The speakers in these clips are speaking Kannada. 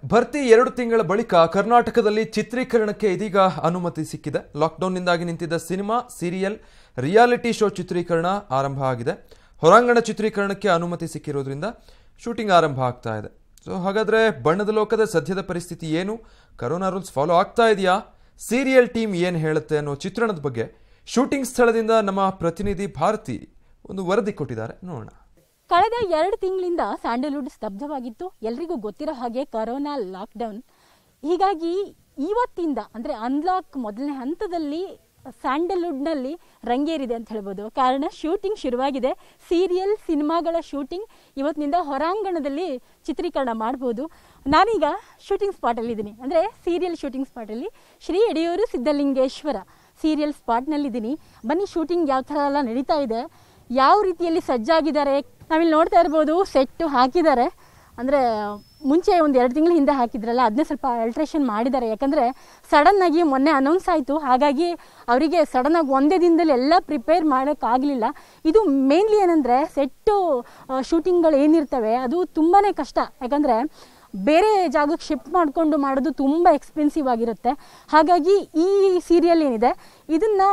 ಭರ್ತಿ ಎರಡು ತಿಂಗಳ ಬಳಿಕ ಕರ್ನಾಟಕದಲ್ಲಿ ಚಿತ್ರೀಕರಣಕ್ಕೆ ಇದೀಗ ಅನುಮತಿ ಸಿಕ್ಕಿದೆ ಲಾಕ್ಡೌನ್ನಿಂದಾಗಿ ನಿಂತಿದ್ದ ಸಿನಿಮಾ ಸೀರಿಯಲ್ ರಿಯಾಲಿಟಿ ಶೋ ಚಿತ್ರೀಕರಣ ಆರಂಭ ಆಗಿದೆ ಹೊರಾಂಗಣ ಚಿತ್ರೀಕರಣಕ್ಕೆ ಅನುಮತಿ ಸಿಕ್ಕಿರೋದ್ರಿಂದ ಶೂಟಿಂಗ್ ಆರಂಭ ಆಗ್ತಾ ಇದೆ ಸೊ ಹಾಗಾದ್ರೆ ಬಣ್ಣದ ಲೋಕದ ಸದ್ಯದ ಪರಿಸ್ಥಿತಿ ಏನು ಕರೋನಾ ರೂಲ್ಸ್ ಫಾಲೋ ಆಗ್ತಾ ಇದೆಯಾ ಸೀರಿಯಲ್ ಟೀಮ್ ಏನು ಹೇಳುತ್ತೆ ಅನ್ನೋ ಚಿತ್ರಣದ ಬಗ್ಗೆ ಶೂಟಿಂಗ್ ಸ್ಥಳದಿಂದ ನಮ್ಮ ಪ್ರತಿನಿಧಿ ಭಾರತಿ ಒಂದು ವರದಿ ಕೊಟ್ಟಿದ್ದಾರೆ ನೋಡೋಣ ಕಳೆದ ಎರಡು ತಿಂಗಳಿಂದ ಸ್ಯಾಂಡಲ್ವುಡ್ ಸ್ತಬ್ಧವಾಗಿತ್ತು ಎಲ್ರಿಗೂ ಗೊತ್ತಿರೋ ಹಾಗೆ ಕರೋನಾ ಲಾಕ್ಡೌನ್ ಹೀಗಾಗಿ ಇವತ್ತಿಂದ ಅಂದರೆ ಅನ್ಲಾಕ್ ಮೊದಲನೇ ಹಂತದಲ್ಲಿ ಸ್ಯಾಂಡಲ್ವುಡ್ನಲ್ಲಿ ರಂಗೇರಿದೆ ಅಂತ ಹೇಳ್ಬೋದು ಕಾರಣ ಶೂಟಿಂಗ್ ಶುರುವಾಗಿದೆ ಸೀರಿಯಲ್ ಸಿನಿಮಾಗಳ ಶೂಟಿಂಗ್ ಇವತ್ತಿನಿಂದ ಹೊರಾಂಗಣದಲ್ಲಿ ಚಿತ್ರೀಕರಣ ಮಾಡ್ಬೋದು ನಾನೀಗ ಶೂಟಿಂಗ್ ಸ್ಪಾಟಲ್ಲಿದ್ದೀನಿ ಅಂದರೆ ಸೀರಿಯಲ್ ಶೂಟಿಂಗ್ ಸ್ಪಾಟಲ್ಲಿ ಶ್ರೀ ಯಡಿಯೂರು ಸಿದ್ಧಲಿಂಗೇಶ್ವರ ಸೀರಿಯಲ್ ಸ್ಪಾಟ್ನಲ್ಲಿದ್ದೀನಿ ಬನ್ನಿ ಶೂಟಿಂಗ್ ಯಾವ ಥರ ಎಲ್ಲ ನಡೀತಾ ಇದೆ ಯಾವ ರೀತಿಯಲ್ಲಿ ಸಜ್ಜಾಗಿದ್ದಾರೆ ನಾವಿಲ್ಲಿ ನೋಡ್ತಾ ಇರ್ಬೋದು ಸೆಟ್ಟು ಹಾಕಿದ್ದಾರೆ ಅಂದರೆ ಮುಂಚೆ ಒಂದು ಎರಡು ತಿಂಗಳ ಹಿಂದೆ ಹಾಕಿದ್ರಲ್ಲ ಅದನ್ನೇ ಸ್ವಲ್ಪ ಅಲ್ಟ್ರೇಷನ್ ಮಾಡಿದ್ದಾರೆ ಯಾಕಂದರೆ ಸಡನ್ನಾಗಿ ಮೊನ್ನೆ ಅನೌನ್ಸ್ ಆಯಿತು ಹಾಗಾಗಿ ಅವರಿಗೆ ಸಡನ್ನಾಗಿ ಒಂದೇ ದಿನದಲ್ಲಿ ಎಲ್ಲ ಪ್ರಿಪೇರ್ ಮಾಡೋಕ್ಕಾಗಲಿಲ್ಲ ಇದು ಮೇನ್ಲಿ ಏನಂದರೆ ಸೆಟ್ಟು ಶೂಟಿಂಗ್ಗಳು ಏನಿರ್ತವೆ ಅದು ತುಂಬಾ ಕಷ್ಟ ಯಾಕಂದರೆ ಬೇರೆ ಜಾಗಕ್ಕೆ ಶಿಫ್ಟ್ ಮಾಡಿಕೊಂಡು ಮಾಡೋದು ತುಂಬ ಎಕ್ಸ್ಪೆನ್ಸಿವ್ ಆಗಿರುತ್ತೆ ಹಾಗಾಗಿ ಈ ಸೀರಿಯಲ್ ಏನಿದೆ ಇದನ್ನು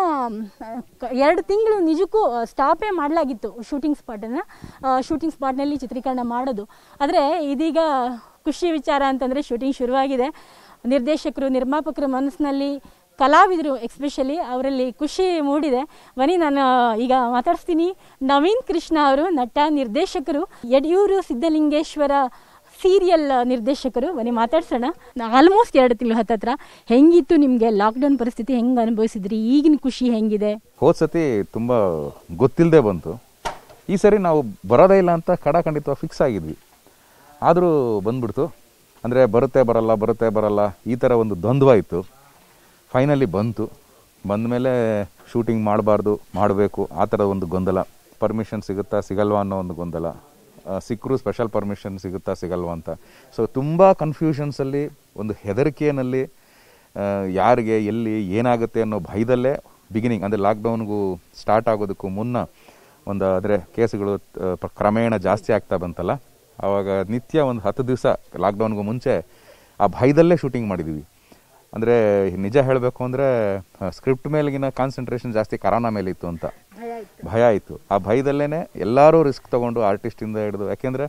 ಎರಡು ತಿಂಗಳು ನಿಜಕ್ಕೂ ಸ್ಟಾಪೇ ಮಾಡಲಾಗಿತ್ತು ಶೂಟಿಂಗ್ ಸ್ಪಾಟನ್ನು ಶೂಟಿಂಗ್ ಸ್ಪಾಟ್ನಲ್ಲಿ ಚಿತ್ರೀಕರಣ ಮಾಡೋದು ಆದರೆ ಇದೀಗ ಖುಷಿ ವಿಚಾರ ಅಂತಂದರೆ ಶೂಟಿಂಗ್ ಶುರುವಾಗಿದೆ ನಿರ್ದೇಶಕರು ನಿರ್ಮಾಪಕರ ಮನಸ್ಸಿನಲ್ಲಿ ಕಲಾವಿದರು ಎಕ್ಸ್ಪೆಷಲಿ ಅವರಲ್ಲಿ ಖುಷಿ ಮೂಡಿದೆ ಬನ್ನಿ ನಾನು ಈಗ ಮಾತಾಡಿಸ್ತೀನಿ ನವೀನ್ ಕೃಷ್ಣ ಅವರು ನಟ ನಿರ್ದೇಶಕರು ಯಡಿಯೂರು ಸಿದ್ಧಲಿಂಗೇಶ್ವರ ಸೀರಿಯಲ್ ನಿರ್ದೇಶಕರು ಬನ್ನಿ ಮಾತಾಡ್ಸೋಣ ಆಲ್ಮೋಸ್ಟ್ ಎರಡು ತಿಂಗಳು ಹತ್ತತ್ರ ಹೆಂಗಿತ್ತು ನಿಮಗೆ ಲಾಕ್ಡೌನ್ ಪರಿಸ್ಥಿತಿ ಹೆಂಗೆ ಅನುಭವಿಸಿದ್ರಿ ಈಗಿನ ಖುಷಿ ಹೆಂಗಿದೆ ಹೋದ ಸತಿ ತುಂಬ ಗೊತ್ತಿಲ್ಲದೆ ಬಂತು ಈ ಸರಿ ನಾವು ಬರೋದೇ ಇಲ್ಲ ಅಂತ ಖಡಾಖಂಡಿತ ಫಿಕ್ಸ್ ಆಗಿದ್ವಿ ಆದರೂ ಬಂದ್ಬಿಡ್ತು ಅಂದರೆ ಬರುತ್ತೆ ಬರಲ್ಲ ಬರುತ್ತೆ ಬರಲ್ಲ ಈ ಥರ ಒಂದು ದ್ವಂದ್ವ ಇತ್ತು ಫೈನಲಿ ಬಂತು ಬಂದಮೇಲೆ ಶೂಟಿಂಗ್ ಮಾಡಬಾರ್ದು ಮಾಡಬೇಕು ಆ ಥರ ಒಂದು ಗೊಂದಲ ಪರ್ಮಿಷನ್ ಸಿಗುತ್ತಾ ಸಿಗಲ್ವಾ ಅನ್ನೋ ಒಂದು ಗೊಂದಲ ಸಿಕ್ಕರೂ ಸ್ಪೆಷಲ್ ಪರ್ಮಿಷನ್ ಸಿಗುತ್ತಾ ಸಿಗಲ್ವಾ ಅಂತ ಸೊ ತುಂಬ ಕನ್ಫ್ಯೂಷನ್ಸಲ್ಲಿ ಒಂದು ಹೆದರಿಕೆಯಲ್ಲಿ ಆ, ಯಾರಿಗೆ ಎಲ್ಲಿ ಏನಾಗುತ್ತೆ ಅನ್ನೋ ಭಯದಲ್ಲೇ ಬಿಗಿನಿಂಗ್ ಅಂದರೆ ಲಾಕ್ಡೌನ್ಗೂ ಸ್ಟಾರ್ಟ್ ಆಗೋದಕ್ಕೂ ಮುನ್ನ ಒಂದು ಅಂದರೆ ಕೇಸುಗಳು ಆ, ಪ್ರ- ಕ್ರಮೇಣ ಜಾಸ್ತಿ ಆಗ್ತಾ ಬಂತಲ್ಲ ಆವಾಗ ನಿತ್ಯ ಒಂದು ಹತ್ತು ದಿವಸ ಲಾಕ್ಡೌನ್ಗೂ ಮುಂಚೆ ಆ ಭಯದಲ್ಲೇ ಶೂಟಿಂಗ್ ಮಾಡಿದ್ದೀವಿ ಅಂದರೆ ನಿಜ ಹೇಳಬೇಕು ಅಂದರೆ ಸ್ಕ್ರಿಪ್ಟ್ ಮೇಲಿಗಿನ ಕಾನ್ಸಂಟ್ರೇಷನ್ ಜಾಸ್ತಿ ಕರೋನಾ ಮೇಲೆ ಇತ್ತು ಅಂತ ಭಯ ಇತ್ತು ಆ ಭಯದಲ್ಲೇ ಎಲ್ಲರೂ ರಿಸ್ಕ್ ತೊಗೊಂಡು ಆರ್ಟಿಸ್ಟಿಂದ ಹಿಡಿದು ಯಾಕೆಂದರೆ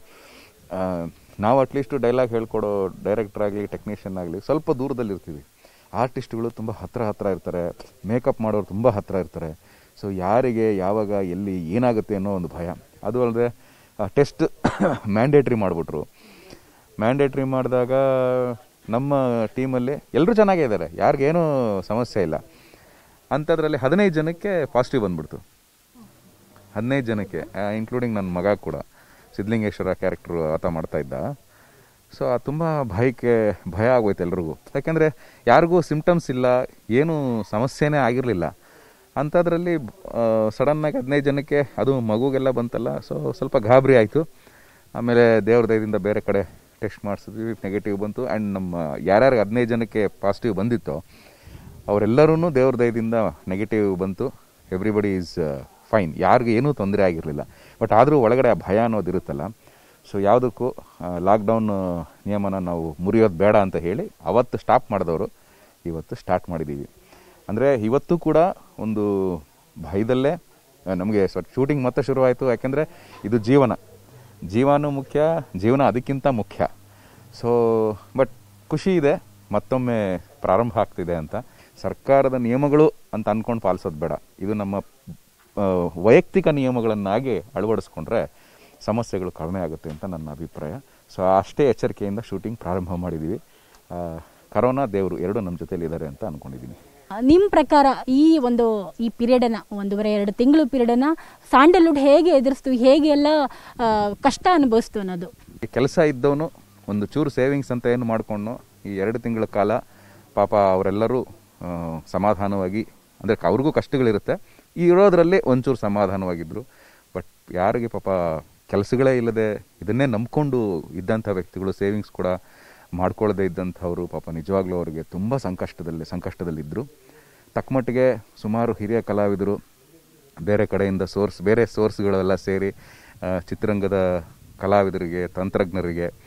ನಾವು ಅಟ್ಲೀಸ್ಟು ಡೈಲಾಗ್ ಹೇಳ್ಕೊಡೋ ಡೈರೆಕ್ಟರ್ ಆಗಲಿ ಟೆಕ್ನಿಷಿಯನ್ ಆಗಲಿ ಸ್ವಲ್ಪ ದೂರದಲ್ಲಿ ಇರ್ತೀವಿ ಆರ್ಟಿಸ್ಟ್ಗಳು ತುಂಬ ಹತ್ರ ಹತ್ರ ಇರ್ತಾರೆ ಮೇಕಪ್ ಮಾಡೋರು ತುಂಬ ಹತ್ರ ಇರ್ತಾರೆ ಸೊ ಯಾರಿಗೆ ಯಾವಾಗ ಎಲ್ಲಿ ಏನಾಗುತ್ತೆ ಅನ್ನೋ ಒಂದು ಭಯ ಅದು ಅಲ್ಲದೆ ಟೆಸ್ಟ್ ಮ್ಯಾಂಡೇಟ್ರಿ ಮಾಡಿಬಿಟ್ರು ಮ್ಯಾಂಡೇಟ್ರಿ ಮಾಡಿದಾಗ ನಮ್ಮ ಟೀಮಲ್ಲಿ ಎಲ್ಲರೂ ಚೆನ್ನಾಗೇ ಇದ್ದಾರೆ ಯಾರಿಗೇನೂ ಸಮಸ್ಯೆ ಇಲ್ಲ ಅಂಥದ್ರಲ್ಲಿ ಹದಿನೈದು ಜನಕ್ಕೆ ಪಾಸಿಟಿವ್ ಬಂದ್ಬಿಡ್ತು ಹದಿನೈದು ಜನಕ್ಕೆ ಇನ್ಕ್ಲೂಡಿಂಗ್ ನನ್ನ ಮಗ ಕೂಡ ಸಿದ್ಧಲಿಂಗೇಶ್ವರ ಕ್ಯಾರೆಕ್ಟ್ರು ಆತ ಮಾಡ್ತಾ ಇದ್ದ ಸೊ ತುಂಬ ಭಯಕ್ಕೆ ಭಯ ಆಗೋಯ್ತು ಎಲ್ರಿಗೂ ಯಾಕೆಂದರೆ ಯಾರಿಗೂ ಸಿಮ್ಟಮ್ಸ್ ಇಲ್ಲ ಏನೂ ಸಮಸ್ಯೆನೇ ಆಗಿರಲಿಲ್ಲ ಅಂಥದ್ರಲ್ಲಿ ಸಡನ್ನಾಗಿ ಹದಿನೈದು ಜನಕ್ಕೆ ಅದು ಮಗುಗೆಲ್ಲ ಬಂತಲ್ಲ ಸೊ ಸ್ವಲ್ಪ ಗಾಬರಿ ಆಯಿತು ಆಮೇಲೆ ದೇವ್ರ ದಯದಿಂದ ಬೇರೆ ಕಡೆ ಟೆಸ್ಟ್ ಮಾಡಿಸಿದ್ವಿ ನೆಗೆಟಿವ್ ಬಂತು ಆ್ಯಂಡ್ ನಮ್ಮ ಯಾರ್ಯಾರಿಗೆ ಹದಿನೈದು ಜನಕ್ಕೆ ಪಾಸಿಟಿವ್ ಬಂದಿತ್ತೋ ಅವರೆಲ್ಲರೂ ದೇವ್ರ ದಯದಿಂದ ನೆಗೆಟಿವ್ ಬಂತು ಎವ್ರಿಬಡಿ ಈಸ್ ಫೈನ್ ಯಾರಿಗೂ ಏನೂ ತೊಂದರೆ ಆಗಿರಲಿಲ್ಲ ಬಟ್ ಆದರೂ ಒಳಗಡೆ ಆ ಭಯ ಅನ್ನೋದು ಇರುತ್ತಲ್ಲ ಸೊ ಯಾವುದಕ್ಕೂ ಲಾಕ್ಡೌನ್ ನಿಯಮನ ನಾವು ಮುರಿಯೋದು ಬೇಡ ಅಂತ ಹೇಳಿ ಅವತ್ತು ಸ್ಟಾಪ್ ಮಾಡಿದವರು ಇವತ್ತು ಸ್ಟಾರ್ಟ್ ಮಾಡಿದ್ದೀವಿ ಅಂದರೆ ಇವತ್ತು ಕೂಡ ಒಂದು ಭಯದಲ್ಲೇ ನಮಗೆ ಶೂಟಿಂಗ್ ಮತ್ತೆ ಶುರುವಾಯಿತು ಯಾಕೆಂದರೆ ಇದು ಜೀವನ ಜೀವನೂ ಮುಖ್ಯ ಜೀವನ ಅದಕ್ಕಿಂತ ಮುಖ್ಯ ಸೊ ಬಟ್ ಖುಷಿ ಇದೆ ಮತ್ತೊಮ್ಮೆ ಪ್ರಾರಂಭ ಆಗ್ತಿದೆ ಅಂತ ಸರ್ಕಾರದ ನಿಯಮಗಳು ಅಂತ ಅಂದ್ಕೊಂಡು ಪಾಲಿಸೋದು ಬೇಡ ಇದು ನಮ್ಮ ಆ, ವೈಯಕ್ತಿಕ ನಿಯಮಗಳನ್ನಾಗಿ ಅಳವಡಿಸ್ಕೊಂಡ್ರೆ ಸಮಸ್ಯೆಗಳು ಕಡಿಮೆ ಆಗುತ್ತೆ ಅಂತ ನನ್ನ ಅಭಿಪ್ರಾಯ ಸೊ ಅಷ್ಟೇ ಎಚ್ಚರಿಕೆಯಿಂದ ಶೂಟಿಂಗ್ ಪ್ರಾರಂಭ ಮಾಡಿದ್ದೀವಿ ಆ, ಕರೋನಾ ದೇವರು ಎರಡು ನಮ್ಮ ಜೊತೆಲಿ ಇದ್ದಾರೆ ಅಂತ ಅಂದ್ಕೊಂಡಿದ್ದೀನಿ ನಿಮ್ಮ ಪ್ರಕಾರ ಈ ಒಂದು ಈ ಪೀರಿಯಡನ್ನು ಒಂದೂವರೆ ಎರಡು ತಿಂಗಳು ಪೀರಿಯಡನ್ನು ಸ್ಯಾಂಡಲ್ವುಡ್ ಹೇಗೆ ಎದುರಿಸ್ತು ಹೇಗೆ ಎಲ್ಲ ಆ, ಕಷ್ಟ ಅನುಭವಿಸ್ತು ಅನ್ನೋದು ಈ ಕೆಲಸ ಇದ್ದವನು ಒಂದು ಚೂರು ಸೇವಿಂಗ್ಸ್ ಅಂತ ಏನು ಮಾಡಿಕೊಂಡು ಈ ಎರಡು ತಿಂಗಳ ಕಾಲ ಪಾಪ ಅವರೆಲ್ಲರೂ ಆ, ಸಮಾಧಾನವಾಗಿ ಅಂದರೆ ಅವ್ರಿಗೂ ಕಷ್ಟಗಳಿರುತ್ತೆ ಈ ಇರೋದ್ರಲ್ಲಿ ಒಂಚೂರು ಸಮಾಧಾನವಾಗಿದ್ದರು ಬಟ್ ಯಾರಿಗೆ ಪಾಪ ಕೆಲಸಗಳೇ ಇಲ್ಲದೆ ಇದನ್ನೇ ನಂಬ್ಕೊಂಡು ಇದ್ದಂಥ ವ್ಯಕ್ತಿಗಳು ಸೇವಿಂಗ್ಸ್ ಕೂಡ ಮಾಡ್ಕೊಳ್ಳದೆ ಇದ್ದಂಥವರು ಪಾಪ ನಿಜವಾಗ್ಲೂ ಅವರಿಗೆ ತುಂಬ ಸಂಕಷ್ಟದಲ್ಲಿ ಸಂಕಷ್ಟದಲ್ಲಿದ್ದರು ತಕ್ಕಮಟ್ಟಿಗೆ ಸುಮಾರು ಹಿರಿಯ ಕಲಾವಿದರು ಬೇರೆ ಕಡೆಯಿಂದ ಸೋರ್ಸ್ ಬೇರೆ ಸೋರ್ಸ್ಗಳೆಲ್ಲ ಸೇರಿ ಆ, ಚಿತ್ರರಂಗದ ಕಲಾವಿದರಿಗೆ ತಂತ್ರಜ್ಞರಿಗೆ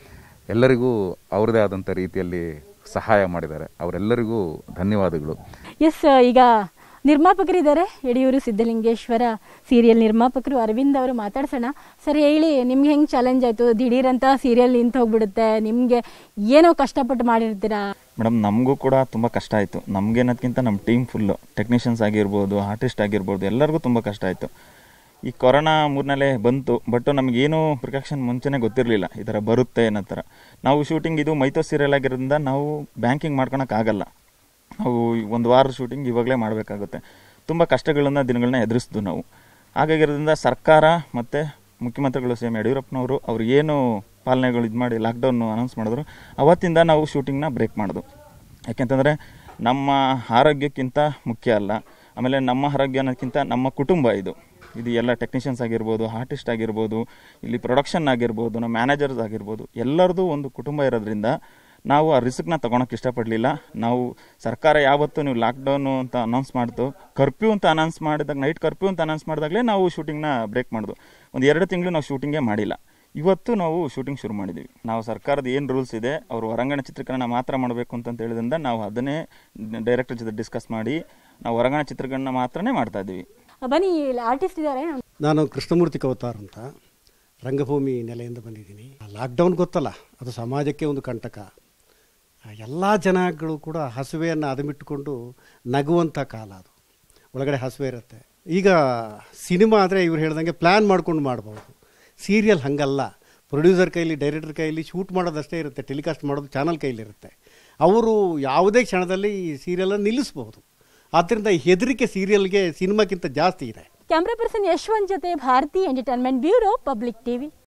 ಎಲ್ಲರಿಗೂ ಅವ್ರದೇ ಆದಂಥ ರೀತಿಯಲ್ಲಿ ಸಹಾಯ ಮಾಡಿದ್ದಾರೆ ಅವರೆಲ್ಲರಿಗೂ ಧನ್ಯವಾದಗಳು ಎಸ್ ಈಗ ನಿರ್ಮಾಪಕರಿದ್ದಾರೆ ಯಡಿಯೂರು ಸಿದ್ಧಲಿಂಗೇಶ್ವರ ಸೀರಿಯಲ್ ನಿರ್ಮಾಪಕರು ಅರವಿಂದ್ ಅವರು ಮಾತಾಡ್ಸೋಣ ಸರ್ ಹೇಳಿ ನಿಮ್ಗೆ ಹೆಂಗೆ ಚಾಲೆಂಜ್ ಆಯಿತು ದಿಢೀರಂತ ಸೀರಿಯಲ್ ನಿಂತು ಹೋಗ್ಬಿಡುತ್ತೆ ನಿಮಗೆ ಏನೋ ಕಷ್ಟಪಟ್ಟು ಮಾಡಿರ್ತೀರಾ ಮೇಡಮ್ ನಮಗೂ ಕೂಡ ತುಂಬ ಕಷ್ಟ ಆಯಿತು ನಮ್ಗೆ ಅನ್ನೋದಕ್ಕಿಂತ ನಮ್ಮ ಟೀಮ್ ಫುಲ್ಲು ಟೆಕ್ನಿಷಿಯನ್ಸ್ ಆಗಿರ್ಬೋದು ಆರ್ಟಿಸ್ಟ್ ಆಗಿರ್ಬೋದು ಎಲ್ಲರಿಗೂ ತುಂಬ ಕಷ್ಟ ಆಯಿತು ಈ ಕೊರೋನಾ ಮೂರ್ನಲ್ಲೇ ಬಂತು ಬಟ್ ನಮಗೇನು ಪ್ರಿಕಾಕ್ಷನ್ ಮುಂಚೆನೇ ಗೊತ್ತಿರಲಿಲ್ಲ ಈ ಥರ ಬರುತ್ತೆ ಅನ್ನೋ ಥರ ನಾವು ಶೂಟಿಂಗ್ ಇದು ಮೈತೋ ಸೀರಿಯಲ್ ಆಗಿರೋದ್ರಿಂದ ನಾವು ಬ್ಯಾಂಕಿಂಗ್ ಮಾಡ್ಕೊಳಕ್ಕಾಗಲ್ಲ ನಾವು ಒಂದು ವಾರ ಶೂಟಿಂಗ್ ಇವಾಗಲೇ ಮಾಡಬೇಕಾಗುತ್ತೆ ತುಂಬ ಕಷ್ಟಗಳನ್ನ ದಿನಗಳನ್ನ ಎದುರಿಸಿದ್ವು ನಾವು ಹಾಗಾಗಿರೋದ್ರಿಂದ ಸರ್ಕಾರ ಮತ್ತು ಮುಖ್ಯಮಂತ್ರಿಗಳು ಸಿ ಎಂ ಯಡಿಯೂರಪ್ಪನವರು ಅವ್ರು ಏನು ಪಾಲನೆಗಳು ಇದು ಮಾಡಿ ಲಾಕ್ಡೌನ್ ಅನೌನ್ಸ್ ಮಾಡಿದ್ರು ಅವತ್ತಿಂದ ನಾವು ಶೂಟಿಂಗ್ನ ಬ್ರೇಕ್ ಮಾಡಿದ್ವು ಯಾಕೆಂತಂದರೆ ನಮ್ಮ ಆರೋಗ್ಯಕ್ಕಿಂತ ಮುಖ್ಯ ಅಲ್ಲ ಆಮೇಲೆ ನಮ್ಮ ಆರೋಗ್ಯ ಅನ್ನೋದಕ್ಕಿಂತ ನಮ್ಮ ಕುಟುಂಬ ಇದು ಇದು ಎಲ್ಲ ಟೆಕ್ನಿಷಿಯನ್ಸ್ ಆಗಿರ್ಬೋದು ಆರ್ಟಿಸ್ಟ್ ಆಗಿರ್ಬೋದು ಇಲ್ಲಿ ಪ್ರೊಡಕ್ಷನ್ ಆಗಿರ್ಬೋದು ನಮ್ಮ ಮ್ಯಾನೇಜರ್ಸ್ ಆಗಿರ್ಬೋದು ಎಲ್ಲರದು ಒಂದು ಕುಟುಂಬ ಇರೋದ್ರಿಂದ ನಾವು ಆ ರಿಸ್ಕ್ನ ತೊಗೊಳಕ್ಕೆ ಇಷ್ಟಪಡಲಿಲ್ಲ ನಾವು ಸರ್ಕಾರ ಯಾವತ್ತು ನೀವು ಲಾಕ್ಡೌನು ಅಂತ ಅನೌನ್ಸ್ ಮಾಡ್ತು ಕರ್ಫ್ಯೂ ಅಂತ ಅನೌನ್ಸ್ ಮಾಡಿದಾಗ ನೈಟ್ ಕರ್ಫ್ಯೂ ಅಂತ ಅನೌನ್ಸ್ ಮಾಡಿದಾಗಲೇ ನಾವು ಶೂಟಿಂಗ್ನ ಬ್ರೇಕ್ ಮಾಡಿದ್ವು ಒಂದು ಎರಡು ತಿಂಗಳು ನಾವು ಶೂಟಿಂಗೇ ಮಾಡಿಲ್ಲ ಇವತ್ತು ನಾವು ಶೂಟಿಂಗ್ ಶುರು ಮಾಡಿದ್ದೀವಿ ನಾವು ಸರ್ಕಾರದ ಏನು ರೂಲ್ಸ್ ಇದೆ ಅವರು ಹೊರಾಂಗಣ ಚಿತ್ರೀಕರಣ ಮಾತ್ರ ಮಾಡಬೇಕು ಅಂತ ಹೇಳಿದ್ರಿಂದ ನಾವು ಅದನ್ನೇ ಡೈರೆಕ್ಟರ್ ಜೊತೆ ಡಿಸ್ಕಸ್ ಮಾಡಿ ನಾವು ಹೊರಾಂಗಣ ಚಿತ್ರೀಕರಣ ಮಾತ್ರನೇ ಮಾಡ್ತಾ ಇದ್ದೀವಿ ಬನ್ನಿ ಆರ್ಟಿಸ್ಟ್ ಇದ್ದಾರೆ ನಾನು ಕೃಷ್ಣಮೂರ್ತಿ ಕವತಾರ್ ಅಂತ ರಂಗಭೂಮಿ ನೆಲೆಯಿಂದ ಬಂದಿದ್ದೀನಿ ಲಾಕ್ಡೌನ್ ಗೊತ್ತಲ್ಲ ಅದು ಸಮಾಜಕ್ಕೆ ಒಂದು ಕಂಟಕ ಎಲ್ಲ ಜನಗಳು ಕೂಡ ಹಸುವೆಯನ್ನು ಅದಮಿಟ್ಟುಕೊಂಡು ನಗುವಂಥ ಕಾಲ ಅದು ಒಳಗಡೆ ಹಸುವೆ ಇರುತ್ತೆ ಈಗ ಸಿನಿಮಾ ಆದರೆ ಇವ್ರು ಹೇಳ್ದಂಗೆ ಪ್ಲ್ಯಾನ್ ಮಾಡ್ಕೊಂಡು ಮಾಡ್ಬೋದು ಸೀರಿಯಲ್ ಹಾಗಲ್ಲ ಪ್ರೊಡ್ಯೂಸರ್ ಕೈಲಿ ಡೈರೆಕ್ಟರ್ ಕೈಲಿ ಶೂಟ್ ಮಾಡೋದಷ್ಟೇ ಇರುತ್ತೆ ಟೆಲಿಕಾಸ್ಟ್ ಮಾಡೋದು ಚಾನಲ್ ಕೈಲಿರುತ್ತೆ ಅವರು ಯಾವುದೇ ಕ್ಷಣದಲ್ಲಿ ಈ ಸೀರಿಯಲನ್ನು ನಿಲ್ಲಿಸ್ಬೋದು ಆದ್ದರಿಂದ ಈ ಹೆದರಿಕೆ ಸೀರಿಯಲ್ಗೆ ಸಿನಿಮಾಕ್ಕಿಂತ ಜಾಸ್ತಿ ಇದೆ ಕ್ಯಾಮ್ರಾ ಪರ್ಸನ್ ಯಶವಂತ್ ಜೊತೆ Bharathi entertainment bureau public TV